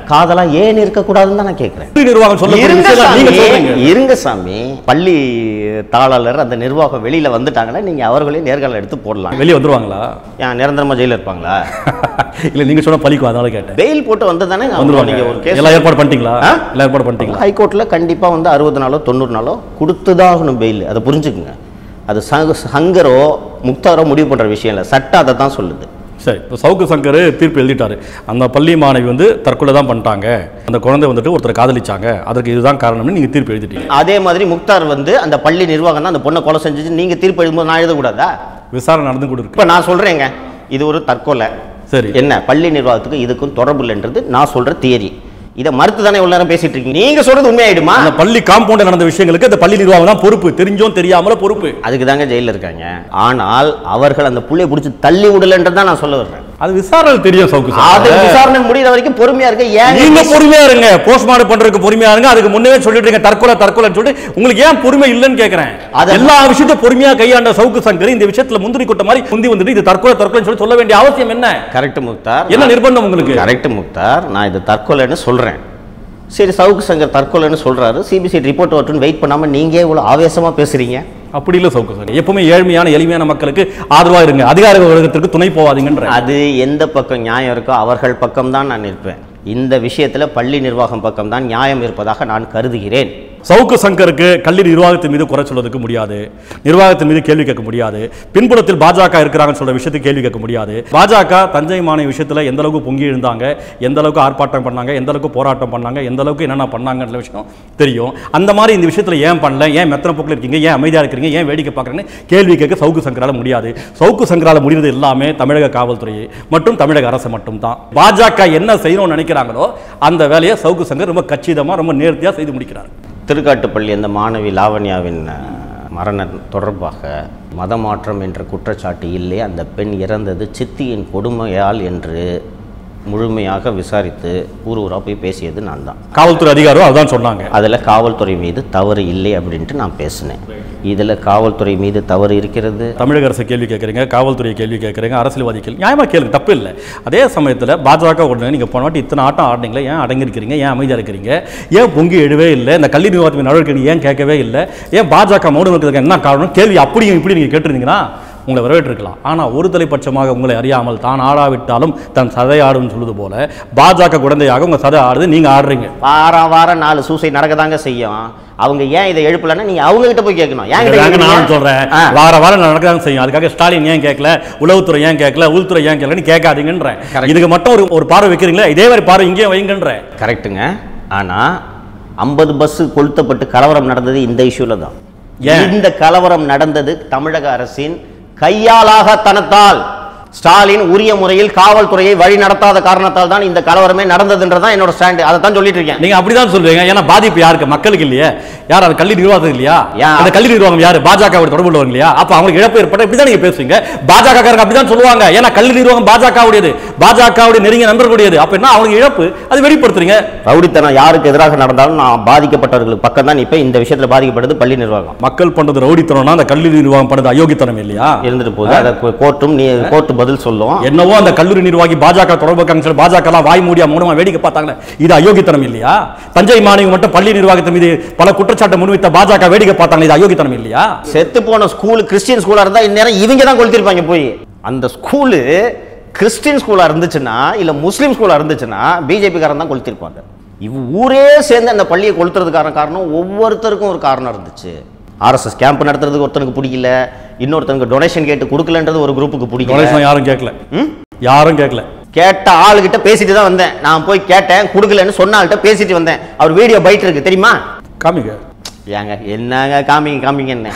காதலா ஏன் இருக்கக்கூடாதுன்னு தான் நான் கேட்கிறேன் பள்ளி நிர்வாகம் சொல்லக்கூடிய இருங்க விஷயம் நீங்க சாமி சொல்றீங்க இருங்க சாமி பள்ளி தாளாளர் அந்த நிர்வாகம் வெளியில வந்துட்டாங்கன்னா நீங்க அவர்களே நேர்காணல் எடுத்து போடலாம் வெளியே வந்துருவாங்களா ஏன் நிரந்தரமா ஜெயில இருப்பாங்களா இல்ல நீங்க சொன்ன பழிக்கும் அதனால கேட்டேன் பெயில் போட்டு வந்து தானே வந்துருவாங்க நீங்க ஒரு கேஸ் எல்லாம் ஏற்பாடு பண்ணிட்டீங்களா ஆ? எல்லாம் ஏற்பாடு பண்ணிட்டீங்களா ஹைகோர்ட்ல கண்டிப்பா வந்து அறுபது நாளோ தொண்ணூறு நாளோ கொடுத்துதான் ஆகணும் பெயில் அதை புரிஞ்சுக்குங்க அது சங்க சங்கரோ முக்தாரோ முடிவு பண்ற விஷயம் இல்லை சட்டம் அதை தான் சொல்லுது சரி இப்போ சவுக்கு சங்கர் தீர்ப்பு எழுதிட்டாரு அந்த பள்ளி மாணவி வந்து தற்கொலை தான் பண்ணிட்டாங்க அந்த குழந்தை வந்துட்டு ஒருத்தர் காதலிச்சாங்க அதற்கு இதுதான் காரணம்னு நீங்க தீர்ப்பு எழுதிட்டீங்க அதே மாதிரி முக்தார் வந்து அந்த பள்ளி நிர்வாகம் தான் அந்த பொண்ணை கொலை செஞ்சுச்சு நீங்க தீர்ப்பு எழுதும்போது நான் எழுதக்கூடாதா விசாரணை நடந்து கூட இருக்கு இப்போ நான் சொல்றேங்க இது ஒரு தற்கொலை சரி என்ன பள்ளி நிர்வாகத்துக்கு இதுக்கும் தொடர்பு இல்லைன்றது நான் சொல்ற தியரி இதை மறுத்து தானே இவ்வளவு நேரம் பேசிட்டு இருக்கீங்க நீங்க சொல்றது உண்மையாயிடுமா அந்த பள்ளி காம்பவுண்ட் நடந்த விஷயங்களுக்கு அந்த பள்ளி நிர்வாகம் தான் பொறுப்பு தெரிஞ்சும் தெரியாமல பொறுப்பு அதுக்கு தாங்க ஜெயில இருக்காங்க ஆனால் அவர்கள் அந்த புள்ளைய பிடிச்சி தள்ளி விடலன்றது தான் நான் சொல்ல வர்றேன் அது விசாரணை தெரியும் சவுக்கு அது சார் விசாரணை முடிகிற வரைக்கும் பொறுமையா இருக்க ஏன் நீங்க பொறுமையா இருங்க போஸ்ட்மார்ட்டம் பண்றதுக்கு பொறுமையா இருங்க அதுக்கு முன்னே சொல்லிட்டு இருக்கீங்க தற்கொலை தற்கொலைன்னு சொல்லிட்டு உங்களுக்கு ஏன் பொறுமை இல்லைன்னு கேக்குறேன் அது- எல்லா விஷயத்தையும் பொறுமையா கையாண்ட சவுக்கு சங்கர் இந்த விஷயத்துல முந்திரி கொட்ட மாதிரி முந்தி வந்துட்டு இது தற்கொலை தற்கொலைன்னு சொல்லி சொல்ல வேண்டிய அவசியம் என்ன கரெக்ட் முக்தார் என்ன நிர்பந்தம் உங்களுக்கு கரெக்ட் முக்தார் நான் இது தற்கொலைன்னு சொல்றேன் சரி சவுக்கு சங்கர் தற்கொலைன்னு சொல்றாரு சிபிசி ரிப்போர்ட் வரட்டும்னு வெயிட் பண்ணாம நீங்க இவ்வளவு ஆவேசமா பேசுறீங்க அப்படி இல்ல சவுக்கு சங்கர் எப்பவுமே ஏழ்மையான எளிமையான மக்களுக்கு ஆதரவா இருங்க அதிகார உலகத்திற்கு துணை போவாதீங்கன்ற அது எந்த பக்கம் நியாயம் இருக்கோ அவர்கள் பக்கம் தான் நான் நிற்பேன் இந்த விஷயத்துல பள்ளி நிர்வாகம் பக்கம் தான் நியாயம் இருப்பதாக நான் கருதுகிறேன் சவுக்கு சங்கருக்கு கல்வி நிர்வாகத்தின் மீது குறை சொல்வதற்கு முடியாது நிர்வாகத்தின் மீது கேள்வி கேட்க முடியாது பின்புலத்தில் பாஜக இருக்கிறாங்கன்னு சொல்ற விஷயத்துக்கு கேள்வி கேட்க முடியாது பாஜக தஞ்சை மாநில விஷயத்துல எந்த அளவுக்கு பொங்கி எழுந்தாங்க எந்த அளவுக்கு ஆர்ப்பாட்டம் பண்ணாங்க எந்த அளவுக்கு போராட்டம் பண்ணாங்க எந்த அளவுக்கு என்னென்ன பண்ணாங்கன்ற விஷயம் தெரியும் அந்த மாதிரி இந்த விஷயத்துல ஏன் பண்ணல ஏன் மெத்தன போக்கில் இருக்கீங்க ஏன் அமைதியா இருக்கிறீங்க ஏன் வேடிக்கை பார்க்குறேன்னு கேள்வி கேட்க சவுக்கு சங்கரால முடியாது சவுக்கு சங்கரால முடிவது எல்லாமே தமிழக காவல்துறை மற்றும் தமிழக அரசு மட்டும்தான் பாஜக என்ன செய்யணும்னு நினைக்கிறாங்களோ அந்த வேலையை சவுக்கு சங்கர் ரொம்ப கச்சிதமா ரொம்ப நேர்த்தியா செய்து முடிக்கிறார் திருக்காட்டுப்பள்ளி அந்த மாணவி லாவண்யாவின் அஹ், மரணம் தொடர்பாக மதமாற்றம் என்ற குற்றச்சாட்டு இல்லை அந்த பெண் இறந்தது சித்தியின் கொடுமையால் என்று முழுமையாக விசாரித்து ஊர் ஊராக போய் பேசியது நான் தான் காவல்துறை அதிகாரம் அதுதான் சொன்னாங்க அதில் காவல்துறை மீது தவறு இல்லை அப்படின்ட்டு நான் பேசினேன் இதில் காவல்துறை மீது தவறு இருக்கிறது தமிழக அரசு கேள்வி கேட்குறீங்க காவல்துறை கேள்வி கேட்குறீங்க அரசியல்வாதி கேள்வி நியாயமாக கேளுங்க தப்பு இல்லை அதே சமயத்தில் பாஜக உடனே நீங்கள் போன வாட்டி இத்தனை ஆட்டம் ஆடினீங்களே ஏன் அடங்கியிருக்கிறீங்க ஏன் அமைதியாக இருக்கிறீங்க ஏன் பொங்கி எழுவே இல்லை இந்த கல்வி நிர்வாகத்தின் நடவடிக்கை ஏன் கேட்கவே இல்லை ஏன் பாஜக மௌனம் இருக்கிறதுக்கு என்ன காரணம் கேள்வி அப்படியும் இப்படி நீங்கள் கேட்டிருந்தீங்கன்னா உங்களை வரவேற்றிருக்கலாம் ஆனால் ஒரு தலைப்பட்சமாக உங்களை அறியாமல் தான் ஆடாவிட்டாலும் தன் சதை ஆடுன்னு சொல்லுது போல பாஜக குழந்தையாக உங்கள் சதை ஆடுது நீங்கள் ஆடுறீங்க வாரம் வாரம் நாலு சூசை நடக்கதாங்க செய்யும் அவங்க ஏன் இதை எழுப்பலன்னா நீங்க அவங்க கிட்ட போய் கேட்கணும் ஏன் கிட்ட இதுதாங்க கேட்கறீங்க? நான் சொல்றேன் ஆ. வார வாரம் நடக்கதான் செய்யும் அதுக்காக ஸ்டாலின் ஏன் கேட்கல உளவுத்துறை ஏன் கேட்கல உள்துறை ஏன் கேட்கலன்னு கேட்காதீங்கன்றேன் Correct. இதுக்கு மட்டும் ஒரு ஒரு பார்வை வைக்கிறீங்களா இதே மாதிரி பார்வை இங்கேயும் வைங்கன்றேன் கரெக்ட்டுங்க ஆனா ஐம்பது பஸ் கொளுத்தப்பட்டு கலவரம் நடந்தது இந்த இஷ்யூல தான் ஏன்? இந்த கலவரம் நடந்தது தமிழக அரசின் கையாலாக தனத்தால் ஸ்டாலின் உரிய முறையில் காவல்துறையை வழி நடத்தாத காரணத்தால் தான் இந்த கலவரமே நடந்ததுன்றதான் என்னோட ஸ்டாண்டு அதை தான் சொல்லிட்டு இருக்கேன் நீங்க அப்படிதான் சொல்றீங்க ஏன்னா பாதிப்பு யாருக்கு மக்களுக்கு இல்லையே யார் அது கல்வி நிர்வாகம் இல்லையா யா- அந்த கல்வி நிர்வாகம் யாரு பாஜக தொடர்பு உள்ளவங்க இல்லையா அப்ப அவங்களுக்கு இழப்பு ஏற்பட்ட இப்படிதான் நீங்க பேசுவீங்க பாஜக காரங்க அப்படிதான் சொல்லுவாங்க ஏன்னா கல்வி நிர்வாகம் பாஜகவுடையது பாஜகவுடைய நெருங்கிய நண்பர்களுடையது அப்ப என்ன அவங்களுக்கு இழப்பு அது வெளிப்படுத்துறீங்க ரவுடித்தனம் யாருக்கு எதிராக நடந்தாலும் நான் பாதிக்கப்பட்டவர்களுக்கு பக்கம் தான் இப்ப இந்த விஷயத்துல பாதிக்கப்பட்டது பள்ளி நிர்வாகம் மக்கள் பண்றது ரவுடித்தனம்னா அந்த கல்வி நிர்வாகம் பண்ணது அயோக்கியத்தனம் இல்லையா இருந்துட்டு போகுது அதை கோ- கோர்ட்டும் நீ கோர்ட் பதில் சொல்லும் என்னவோ அந்த கல்லூரி நிர்வாகி பாஜக தொடர்பு இருக்காங்கன்னு சொல்லி பாஜக எல்லாம் வாய் மூடியா மௌனமா வேடிக்கை பார்த்தாங்களே இது அயோக்கியத்தனம் இல்லையா தஞ்சை மாணவி மட்டும் பள்ளி நிர்வாகத்தின் மீது பல குற்றச்சாட்டை முன்வைத்த பாஜக வேடிக்கை பார்த்தாங்களே இது அயோக்கியத்தனம் இல்லையா செத்து போன ஸ்கூல் கிறிஸ்டியன் ஸ்கூலா இருந்தா இந்நேரம் இவங்க தான் கொளுத்திருப்பாங்க போய் அந்த ஸ்கூலு கிறிஸ்டியன் ஸ்கூலா இருந்துச்சுன்னா இல்ல முஸ்லீம் ஸ்கூலா இருந்துச்சுன்னா பிஜேபி காரன் தான் கொளுத்திருப்பாங்க இவ் ஊரே சேர்ந்து அந்த பள்ளியை கொளுத்துறதுக்கான காரணம் ஒவ்வொருத்தருக்கும் ஒரு காரணம் இருந்துச்சு ஆர்எஸ்எஸ் கேம்ப் நடத்துறதுக்கு ஒருத்தனுக்கு பிடிக்கல இன்னொருத்தனுக்கு டொனேஷன் கேட்டு கொடுக்கலன்றது ஒரு குரூப்புக்கு பிடிக்கல டொனேஷன் யாரும் கேட்கல யாரும் கேட்கல கேட்ட ஆளுகிட்ட பேசிட்டு தான் வந்தேன் நான் போய் கேட்டேன் கொடுக்கலன்னு சொன்ன ஆள்கிட்ட பேசிட்டு வந்தேன் அவர் வீடியோ பைட் இருக்கு தெரியுமா காமிங்க ஏங்க என்னங்க காமிங்க காமிங்க என்ன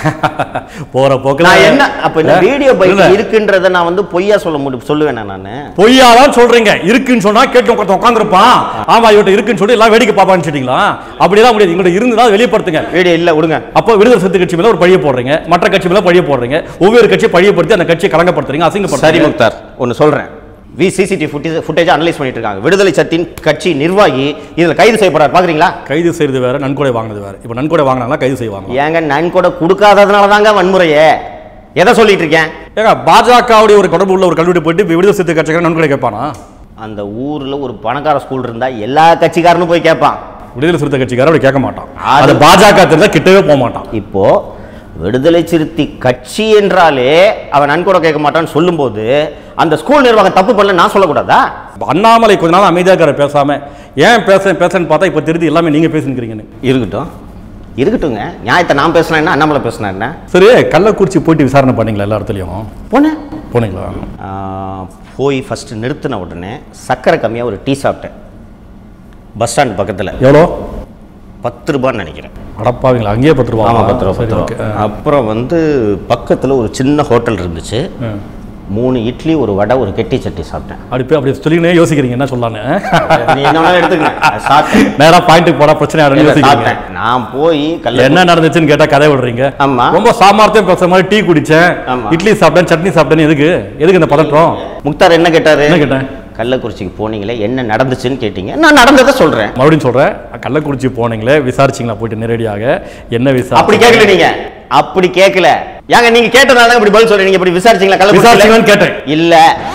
போற போக்குல நான் என்ன அப்ப இந்த வீடியோ பைக் இல்ல. இருக்குன்றத நான் வந்து பொய்யா சொல்ல முடியும் சொல்லுவேன் நானு பொய்யாதான் சொல்றீங்க இருக்குன்னு சொன்னா கேட்டு உட்காந்து உட்காந்துருப்பான் ஆமா இவட்ட இருக்குன்னு சொல்லி எல்லாம் வேடிக்கை பாப்பான்னு சொல்லிட்டீங்களா அப்படிலாம் முடியாது இங்கிட்ட இருந்துதான் வெளிப்படுத்துங்க வீடியோ இல்ல விடுங்க அப்போ விடுதலை சிறுத்தை கட்சி மேல ஒரு பழிய போடுறீங்க மற்ற கட்சி மேல பழிய போடுறீங்க ஒவ்வொரு கட்சியை பழியப்படுத்தி அந்த கட்சியை கலங்கப்படுத்துறீங்க சரி அசிங்கப்படுத்துறீங்க முக்தார் ஒன்னு சொல்றேன் வி சிசிடிவி ஃபுட்டேஜ் ஃபுட்டேஜ் அனலைஸ் பண்ணிட்டு இருக்காங்க விடுதலை சத்தின் கட்சி நிர்வாகி இதுல கைது செய்யப்படுறாரு பாக்குறீங்களா கைது செய்யறது வேற நன்கொடை வாங்குறது வேற இப்போ நன்கொடை வாங்கினாலும் கைது செய்வாங்க ஏங்க நன்கொடை கொடுக்காததுனால தாங்க வன்முறையே எதை சொல்லிட்டு இருக்கேன் ஏங்க பாஜகவுடைய ஒரு தொடர்பு உள்ள ஒரு கல்லூரி போயிட்டு இப்ப விடுதலை சிறுத்தை கட்சிக்காரன் நன்கொடை கேட்பானா அந்த ஊரில் ஒரு பணக்கார ஸ்கூல் இருந்தால் எல்லா கட்சிக்காரனும் போய் கேட்பான் விடுதலை சிறுத்தை கட்சிக்காரர் அப்படி கேட்க மாட்டான் அது- அது பாஜக தெரிஞ்சா கிட்டவே போக மாட்டான் இப்போ விடுதலை சிறுத்தை கட்சி என்றாலே அவன் நன்கொடை கேட்க மாட்டான்னு சொல்லும்போது அந்த ஸ்கூல் நிர்வாகம் தப்பு பண்ணல நான் சொல்லக்கூடாதா அண்ணாமலை கொஞ்ச நாள் அமைதியாக பேசாம ஏன் பேசுறேன் பேசுறேன்னு பார்த்தா இப்போ திருத்தி எல்லாமே நீங்க பேசினுக்கிறீங்கன்னு இருக்கட்டும் இருக்கட்டுங்க நியாயத்தை நான் பேசினா என்ன அண்ணாமலை பேசினா என்ன சரி கள்ளக்குறிச்சி போயிட்டு விசாரணை பண்ணீங்களா எல்லா இடத்துலையும் போனேன் போனீங்களா ஆஹ், போய் ஃபஸ்ட்டு நிறுத்தின உடனே சக்கரை கம்மியாக ஒரு டீ சாப்பிட்டேன் பஸ் ஸ்டாண்ட் பக்கத்தில் எவ்வளோ பத்து ரூபான்னு நினைக்கிறேன் அடப்பாவீங்களா அங்கேயே பத்து ரூபா ஆமாம் பத்து ரூபா சரி, பத்து okay. ரூபா அப்புறம் வந்து பக்கத்தில் ஒரு சின்ன ஹோட்டல் இருந்துச்சு ஆ. மூணு இட்லி ஒரு வடை ஒரு கெட்டி சட்னி சாப்பிட்டேன் அப்படி போய் அப்படி சொல்லினே யோசிக்கிறீங்க என்ன சொல்லலான்னு நீ என்ன வேணாலும் எடுத்துக்கங்க அது சாப்பிட்டேன் நேரா பாயிண்ட்டுக்கு போனா பிரச்சனை ஆடுன்னு இல்ல, யோசிக்கிறீங்க சாப்பிட்டேன் நான் போய் கல்ல என்ன நடந்துச்சுன்னு கேட்டா கதை விடுறீங்க ஆமா. ரொம்ப சாமர்த்தியம் பேசுற மாதிரி டீ குடிச்சேன் ஆமா. இட்லி சாப்பிட்டேன் சட்னி சாப்பிட்டேன் எதுக்கு எதுக்கு இந்த பதற்றம் முக்தார் என்ன கேட்டாரு என்ன கேட்டேன் கள்ளக்குறிச்சிக்கு போனீங்களே என்ன நடந்துச்சுன்னு கேட்டீங்க நான் நடந்ததை சொல்றேன் மறுபடியும் சொல்றேன் கள்ளக்குறிச்சி போனீங்களே விசாரிச்சிங்களா போயிட்டு நேரடியாக என்ன விசாரி அப்படி கேட்கல நீங்க அப்படி கேட்கல ஏங்க நீங்க கேட்டனால தான் இப்படி பதில் சொல்றீங்க நீங்க இப்படி விசாரிச்சீங்களா கள்ளக்குறிச்சியில விசாரிச்சீங்களான்னு கேட்டேன் இல்ல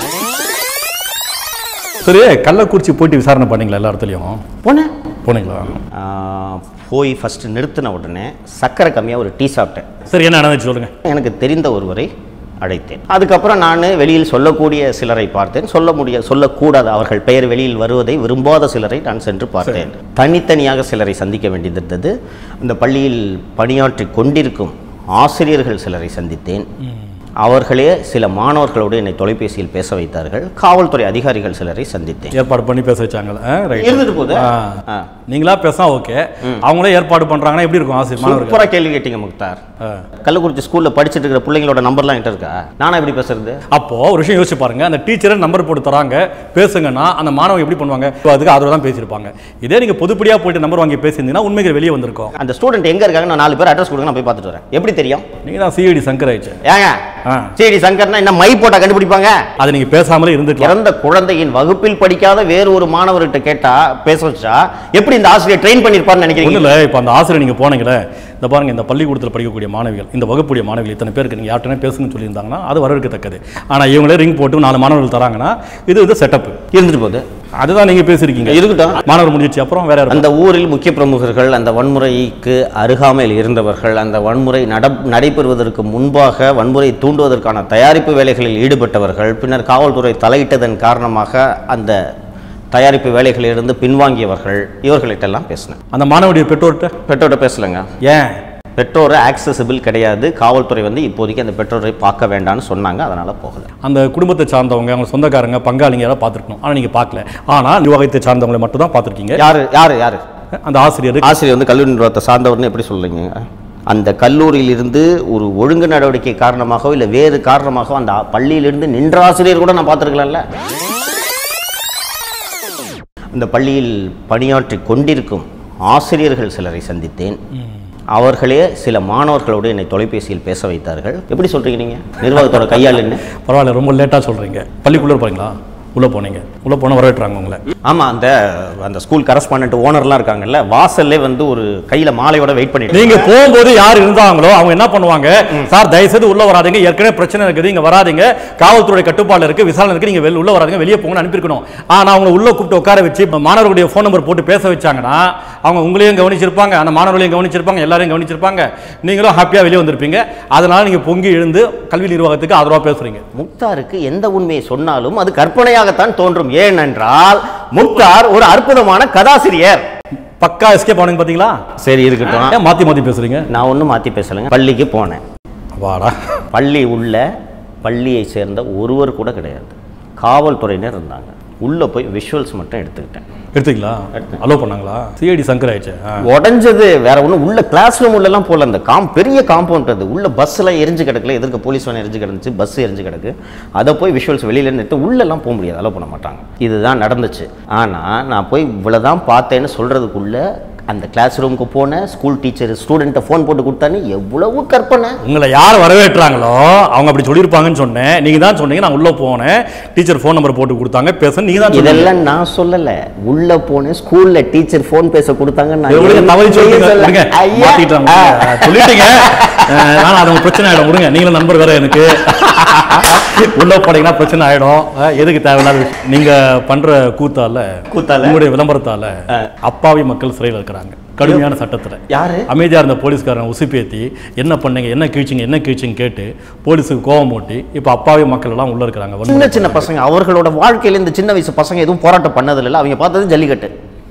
சரி கள்ளக்குறிச்சி போயிட்டு விசாரணை பண்ணீங்களா எல்லா இடத்துலையும் போனேன் போனீங்களா ஆஹ், போய் ஃபர்ஸ்ட் நிறுத்தின உடனே சக்கரை கம்மியாக ஒரு டீ சாப்பிட்டேன் சரி என்ன நடந்துச்சு சொல்லுங்க எனக்கு தெரிந்த ஒருவரை அழைத்தேன் அதுக்கப்புறம் நான் வெளியில் சொல்லக்கூடிய சிலரை பார்த்தேன் சொல்ல முடிய சொல்லக்கூடாத அவர்கள் பெயர் வெளியில் வருவதை விரும்பாத சிலரை நான் சென்று பார்த்தேன் தனித்தனியாக சிலரை சந்திக்க வேண்டியிருந்தது இந்த பள்ளியில் பணியாற்றி கொண்டிருக்கும் ஆசிரியர்கள் சிலரை சந்தித்தேன் அவர்களே சில மாணவர்களோடு என்னை தொலைபேசியில் பேச வைத்தார்கள் காவல்துறை அதிகாரிகள் சிலரை சந்தித்தேன் ஏற்பாடு பண்ணி பேச வச்சாங்களா ஆ, right. இருந்துட்டு போகுது ஆ. ஆ. நீங்களா பேசா ஓகே அவங்களே ஏற்பாடு பண்றாங்கன்னா எப்படி இருக்கும் ஆசிரியர் மாணவர்கள் சூப்பரா கேள்வி கேட்டீங்க முக்தார் ஆ. கள்ளக்குறிச்சி ஸ்கூல்ல படிச்சிட்டு இருக்கிற பிள்ளைங்களோட நம்பர்லாம் என்கிட்ட இருக்கா நானா எப்படி பேசுறது அப்போ ஒரு விஷயம் யோசிச்சு பாருங்க அந்த டீச்சரை நம்பர் போட்டு தராங்க பேசுங்கன்னா அந்த மாணவங்க எப்படி பண்ணுவாங்க இப்போ அதுக்கு ஆதரவு தான் பேசியிருப்பாங்க இதே நீங்க பொதுப்படியா போயிட்டு நம்பர் வாங்கி பேசியிருந்தீங்கன்னா உண்மைகள் வெளியே வந்திருக்கும் அந்த ஸ்டூடெண்ட் எங்க இருக்காங்க நான் நாலு பேர் அட்ரஸ் கொடுங்க நான் போய் பார்த்துட்டு வரேன் எப்படி தெரியும் நீங்க தான் சிஐடி சங்கர் ஆயிடுச்சு ஏங்க ஆ. சரி சங்கர்னா என்ன மை போட்டா கண்டுபிடிப்பாங்க அதை நீங்க பேசாமலே இருந்துக்கலாம் இறந்த குழந்தையின் வகுப்பில் படிக்காத வேறு ஒரு மாணவர்கிட்ட கேட்டா பேச வச்சா எப்படி இந்த ஆசிரியர் ட்ரெயின் பண்ணிருப்பார்னு ஒன்றும் நினைக்கிறீங்க இல்லை இப்போ அந்த ஆசிரியர் நீங்கள் போனீங்களே இந்த பாருங்க இந்த பள்ளிக்கூடத்தில் படிக்கக்கூடிய மாணவிகள் இந்த வகுப்புடைய மாணவிகள் இத்தனை பேருக்கு நீங்கள் யார்ட்டனே பேசுங்கன்னு சொல்லியிருந்தாங்கன்னா அது வரவேற்கத்தக்கது ஆனால் இவங்களே ரிங் போட்டு நாலு மாணவர்கள் தராங்கன்னா இது வந்து செட்டப் இருந்துட்டு போகுது அதுதான் நீங்கள் பேசியிருக்கீங்க இருக்கட்டும் மாணவர் முடிஞ்சிச்சு அப்புறம் வேற யாரும் அந்த ஊரில் முக்கிய பிரமுகர்கள் அந்த வன்முறைக்கு அருகாமையில் இருந்தவர்கள் அந்த வன்முறை நட நடைபெறுவதற்கு முன்பாக வன்முறை தூண்டுவதற்கான தயாரிப்பு வேலைகளில் ஈடுபட்டவர்கள் பின்னர் காவல்துறை தலையிட்டதன் காரணமாக அந்த தயாரிப்பு வேலைகளிலிருந்து பின்வாங்கியவர்கள் இவர்கள்ட்டெல்லாம் பேசினேன் அந்த மாணவருடைய பெற்றோர்கிட்ட பெற்றோரை பேசலைங்க ஏன் பெற்றோர் ஆக்சசிபிள் கிடையாது காவல்துறை வந்து இப்போதைக்கு அந்த பெற்றோரை பார்க்க வேண்டாம்னு சொன்னாங்க அதனால போகல அந்த குடும்பத்தை சார்ந்தவங்க அவங்க சொந்தக்காரங்க பங்காளிங்க யாராவது பார்த்துருக்கணும் ஆனால் நீங்கள் பார்க்கல ஆனால் நிர்வாகத்தை சார்ந்தவங்களை மட்டும் தான் பார்த்துருக்கீங்க யாரு யாரு யாரு அந்த ஆசிரியர் ஆசிரியர் வந்து கல்லூரி நிர்வாகத்தை சார்ந்தவர்னு எப்படி சொல்லுங்க அந்த கல்லூரியிலிருந்து ஒரு ஒழுங்கு நடவடிக்கை காரணமாகவோ இல்லை வேறு காரணமாகவோ அந்த ஆ- பள்ளியிலிருந்து நின்ற ஆசிரியர் கூட நான் பார்த்துருக்கலாம்ல அந்த பள்ளியில் பணியாற்றி கொண்டிருக்கும் ஆசிரியர்கள் சிலரை சந்தித்தேன் அவர்களே சில மாணவர்களோடு என்னை தொலைபேசியில் பேச வைத்தார்கள் எப்படி சொல்றீங்க நீங்க நிர்வாகத்தோட கையாளுன்னு பரவாயில்ல ரொம்ப லேட்டாக சொல்கிறீங்க பள்ளிக்குள்ளே இருப்பாங்களா உள்ளே போனீங்க உள்ளே போனால் வரவேற்றாங்க உங்களை ஆமா அந்த அந்த ஸ்கூல் கரஸ்பாண்டன்ட் ஓனர்லாம் இருக்காங்கல்ல வாசல்லே வந்து ஒரு கையில மாலையோட வெயிட் பண்ணிட்டு நீங்க போகும்போது யார் இருந்தாங்களோ அவங்க என்ன பண்ணுவாங்க சார் தயவுசெய்து உள்ள வராதீங்க ஏற்கனவே பிரச்சனை இருக்குது இங்க வராதீங்க காவல்துறை கட்டுப்பாடு இருக்கு விசாரணை இருக்கு நீங்க வெளில உள்ள வராதீங்க வெளியே போங்கன்னு அனுப்பியிருக்கணும் ஆனா அவங்க உள்ள கூப்பிட்டு உட்கார வச்சு இப்ப மாணவர்களுடைய ஃபோன் நம்பர் போட்டு பேச வச்சாங்கன்னா அவங்க உங்களையும் கவனிச்சிருப்பாங்க அந்த மாணவர்களையும் கவனிச்சிருப்பாங்க எல்லாரையும் கவனிச்சிருப்பாங்க நீங்களும் ஹாப்பியா வெளியே வந்திருப்பீங்க அதனால நீங்க பொங்கி எழுந்து கல்வி நிர்வாகத்துக்கு ஆதரவா பேசுறீங்க முக்தாருக்கு எந்த உண்மையை சொன்னாலும் அது கற்பனையாகத்தான் தோன்றும் ஏனென்றால் முக்தார் ஒரு அற்புதமான கதாசிரியர் பக்கா எஸ்கேப் ஆனீங்க பாத்தீங்களா சரி இருக்கட்டும் ஏன் மாத்தி மாத்தி பேசுறீங்க நான் ஒன்றும் மாற்றி பேசலைங்க பள்ளிக்கு போனேன் வாடா பள்ளி உள்ள பள்ளியை சேர்ந்த ஒருவர் கூட கிடையாது காவல்துறையினர் இருந்தாங்க உள்ளே போய் விஷுவல்ஸ் மட்டும் எடுத்துக்கிட்டேன் எடுத்துக்கலாம் அலோ பண்ணாங்களா சிஐடி சங்கர் ஆயிடுச்சு ஆ. உடஞ்சது வேற ஒன்றும் உள்ள கிளாஸ் ரூம் உள்ளலாம் போல அந்த காம் பெரிய காம்பவுண்ட் அது உள்ள பஸ்ஸில் எரிஞ்சு கிடக்கல எதிர்க்க போலீஸ் வேன் எரிஞ்சு கிடந்துச்சு பஸ் எரிஞ்சு கிடக்கு அதை போய் விஷுவல்ஸ் வெளியில நிறுத்து உள்ளெல்லாம் போக முடியாது அலோ பண்ண மாட்டாங்க இதுதான் நடந்துச்சு ஆனால் நான் போய் இவ்வளோதான் பார்த்தேன்னு சொல்கிறதுக்குள்ள அந்த கிளாஸ் ரூமுக்கு போனேன் ஸ்கூல் டீச்சர் ஸ்டூடெண்ட்டை ஃபோன் போட்டு கொடுத்தான்னு எவ்வளவு கற்பனை உங்களை யார் வரவேற்றாங்களோ அவங்க அப்படி சொல்லியிருப்பாங்கன்னு சொன்னேன் நீங்க தான் சொன்னீங்க நான் உள்ள போனேன் டீச்சர் ஃபோன் நம்பர் போட்டு கொடுத்தாங்க பேச நீங்க தான் சொன்னீங்க இதெல்லாம் நான் சொல்லல உள்ள போனேன் ஸ்கூல்ல டீச்சர் ஃபோன் பேச கொடுத்தாங்க நான் இதை விடுங்க, தவறி சொல்லிட்டீங்க. சொல்லல. விடுங்க, ஐயா. மாத்திட்டாங்க. ஆ. சொல்லிட்டீங்க அஹ், வேணாம், அது உங்க பிரச்சனை ஆயிடும் விடுங்க நீங்களும் நண்பர் வேற எனக்கு உள்ள போனீங்கன்னா பிரச்சனை ஆயிடும் அஹ், எதுக்கு தேவையில்லாத விஷயம். நீங்க பண்ற கூத்தால கூத்தால? உங்களுடைய விளம்பரத்தால அப்பாவி மக்கள் சிறையில் இருக்கிறாங்க கடுமையான சட்டத்துல யாரு அமைதியா இருந்த போலீஸ்காரன் உசுப்பேத்தி என்ன பண்ணீங்க என்ன கீழ்ச்சிங்க என்ன கீழ்ச்சிங்க கேட்டு போலீஸுக்கு கோவம் மூட்டி இப்ப அப்பாவி மக்கள் எல்லாம் உள்ள இருக்கிறாங்க சின்ன வன்முறை. சின்ன பசங்க அவர்களோட வாழ்க்கையில இந்த சின்ன வயசு பசங்க எதுவும் போராட்டம் பண்ணது இல்ல அவங்க பார்த்தது ஜல்லிக்கட்டு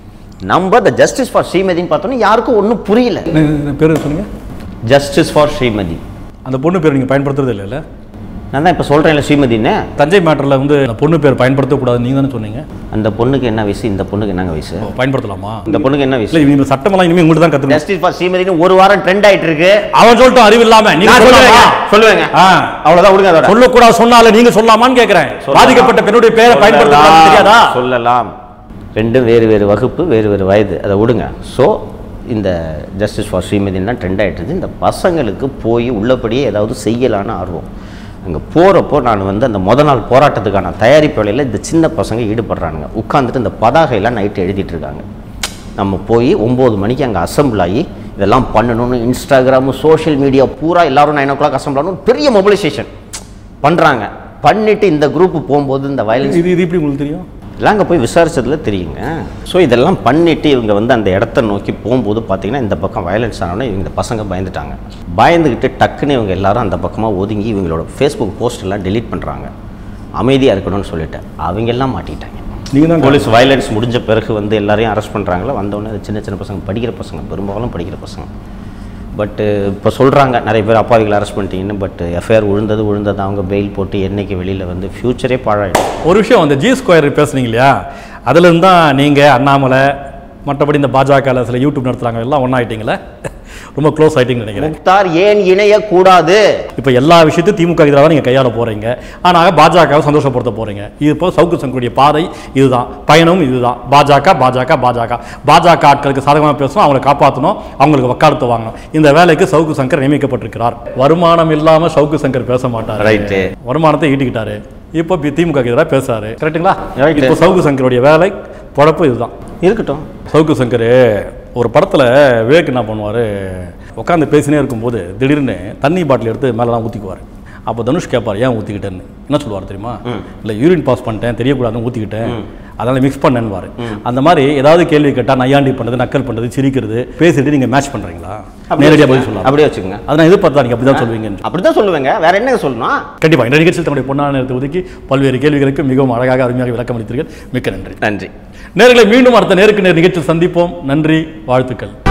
நம்ம த ஜஸ்டிஸ் ஃபார் ஸ்ரீமதின்னு பார்த்தோன்னா யாருக்கும் ஒன்றும் புரியல என்ன பேரு சொன்னீங்க ஜஸ்டிஸ் ஃபார் ஸ்ரீமதி அந்த பொண்ணு பேர் நீங்க பயன்படுத்துறது இல்லைல்ல நான் தான் இப்போ சொல்கிறேன்ல ஸ்ரீமதின்னு தஞ்சை மேட்டர்ல வந்து அந்த பொண்ணு பேர் பயன்படுத்தக்கூடாது நீங்க தானே சொன்னீங்க அந்த பொண்ணுக்கு என்ன வயசு இந்த பொண்ணுக்கு என்ன வயசு ஓ, பயன்படுத்தலாமா இந்த பொண்ணுக்கு என்ன இல்ல வயசு இவங்க சட்டமெல்லாம் இனிமே உங்களுக்கு தான் கத்துக்கணும் ஜஸ்டிஸ் ஃபார் ஸ்ரீமதினு ஒரு வாரம் ட்ரெண்ட் ஆயிட்டு இருக்கு அவன் சொல்லிட்டு அறிவு இல்லாம நீங்க நான் சொல்லலாமா சொல்லுவேங்க சொல்லுவேங்க ஆ. அவ்வளவுதான் விடுங்க அதோட சொல்லக்கூடாது சொன்னால நீங்க சொல்லலாமான்னு கேக்குறேன் சொல்லலாம். பாதிக்கப்பட்ட பெண்ணுடைய பேரை பயன்படுத்தலாம் தெரியாதா சொல்லலாம் ரெண்டும் வேறு வேறு வகுப்பு வேறு வேறு வயது அதை விடுங்க ஸோ இந்த ஜஸ்டிஸ் ஃபார் ஸ்ரீமதினா ட்ரெண்ட் ஆயிட்டு இருக்கு. இந்த பசங்களுக்கு போய் உள்ளபடியே ஏதாவது செய்யலான்னு ஆர்வம் அங்கே போகிறப்போ நான் வந்து அந்த முத நாள் போராட்டத்துக்கான தயாரிப்பு வேலையில் இந்த சின்ன பசங்க ஈடுபடுறானுங்க உட்காந்துட்டு இந்த பதாகையெல்லாம் நைட்டு எழுதிட்டு இருக்காங்க நம்ம போய் ஒம்பது மணிக்கு அங்கே அசம்பிள் ஆகி இதெல்லாம் பண்ணணும்னு இன்ஸ்டாகிராமு சோஷியல் மீடியா பூரா எல்லாரும் நைன் ஓ கிளாக் அசம்பிள் ஆகணும் பெரிய மொபிலைசேஷன் பண்ணுறாங்க பண்ணிட்டு இந்த குரூப் போகும்போது இந்த வயலன்ஸ் இது இது எப்படி உங்களுக்கு தெரியும் எல்லாம் அங்கே போய் விசாரிச்சதுல தெரியுங்க ஸோ இதெல்லாம் பண்ணிட்டு இவங்க வந்து அந்த இடத்த நோக்கி போகும்போது பார்த்தீங்கன்னா இந்த பக்கம் வயலன்ஸ் ஆனோடனே இவங்க இந்த பசங்க பயந்துட்டாங்க பயந்துக்கிட்டு டக்குன்னு இவங்க எல்லாரும் அந்த பக்கமாக ஒதுங்கி இவங்களோட ஃபேஸ்புக் போஸ்ட் எல்லாம் டெலீட் பண்ணுறாங்க அமைதியாக இருக்கணும்னு சொல்லிட்டு அவங்க எல்லாம் மாட்டிட்டாங்க நீங்க தான் போலீஸ் வயலன்ஸ் முடிஞ்ச பிறகு வந்து எல்லாரையும் அரெஸ்ட் பண்ணுறாங்களா வந்தோடனே அது சின்ன சின்ன பசங்க படிக்கிற பசங்க பெரும்பாலும் படிக்கிற பசங்க பட்டு இப்போ சொல்கிறாங்க நிறைய பேர் அப்பாவிகளை அரெஸ்ட் பண்ணிட்டீங்கன்னு பட் எஃப்ஐஆர் விழுந்தது விழுந்தது அவங்க பெயில் போட்டு என்னைக்கு வெளியில் வந்து ஃப்யூச்சரே பாழாயிடும் ஒரு விஷயம் அந்த ஜி ஸ்கொயர் பேசுனீங்க இல்லையா அதுல இருந்து தான் நீங்க அண்ணாமலை மற்றபடி இந்த பாஜக சில யூடியூப் நடத்துறாங்க எல்லாம் ஒன்றா ஆயிட்டீங்களே ரொம்ப க்ளோஸ் ஆயிட்டீங்கன்னு நினைக்கிறேன் முக்தார் ஏன் இணையக்கூடாது இப்போ எல்லா விஷயத்தையும் திமுக எதிராக தான் நீங்கள் கையாள போறீங்க ஆனால் பாஜகவை சந்தோஷப்படுத்த போறீங்க இது இப்போ சவுக்கு சங்கருடைய பாதை இதுதான் பயணம் இதுதான் பாஜக பாஜக பாஜக பாஜக ஆட்களுக்கு சாதகமாக பேசணும் அவங்களை காப்பாற்றணும் அவங்களுக்கு வக்காலத்து வாங்கணும் இந்த வேலைக்கு சவுக்கு சங்கர் நியமிக்கப்பட்டிருக்கிறார் வருமானம் இல்லாமல் சவுக்கு சங்கர் பேச மாட்டார் Right. வருமானத்தை ஈட்டிக்கிட்டாரு இப்போ பி- திமுக க்கு எதிராக பேசுறாரு கரெக்ட்டுங்களா Right. இப்போ சவுக்கு சங்கருடைய வேலை பொழப்பு இதுதான் இருக்கட்டும் சவுக்கு சங்கர் ஒரு படத்தில் விவேக் என்ன பண்ணுவார் உட்காந்து பேசினே இருக்கும்போது திடீர்னு தண்ணி பாட்டில் எடுத்து மேலெலாம் ஊற்றிக்குவார் அப்போ தனுஷ் கேட்பார் ஏன் ஊற்றிக்கிட்டேன்னு என்ன சொல்லுவார் தெரியுமா இல்லை யூரின் பாஸ் பண்ணிட்டேன் தெரியக்கூடாதுன்னு ஊற்றிக்கிட்டேன் அதனால் மிக்ஸ் பண்ணேன்னுவார் அந்த மாதிரி ஏதாவது கேள்வி கேட்டால் நையாண்டி பண்ணுறது நக்கல் பண்ணுறது சிரிக்கிறது பேசிட்டு நீங்கள் மேட்ச் பண்ணுறீங்களா நேரடியாக பதில் சொல்லலாம் அப்படியே வச்சுக்கோங்க அதை நான் எதிர்பார்த்தா நீங்கள் அப்படி தான் சொல்லுவீங்கன்னு அப்படிதான் சொல்லுவேங்க வேற என்ன சொல்லணும் கண்டிப்பாக இந்த நிகழ்ச்சியில் தன்னுடைய பொன்னான நேரத்தை ஒதுக்கி பல்வேறு கேள்விகளுக்கு மிகவும் அழகாக அருமையாக விளக்கம் அளித்தீர்கள் மிக்க நன்றி நன்றி நேர்களை மீண்டும் அடுத்த நேருக்கு நேர் நிகழ்ச்சியில் சந்திப்போம் நன்றி வாழ்த்துக்கள்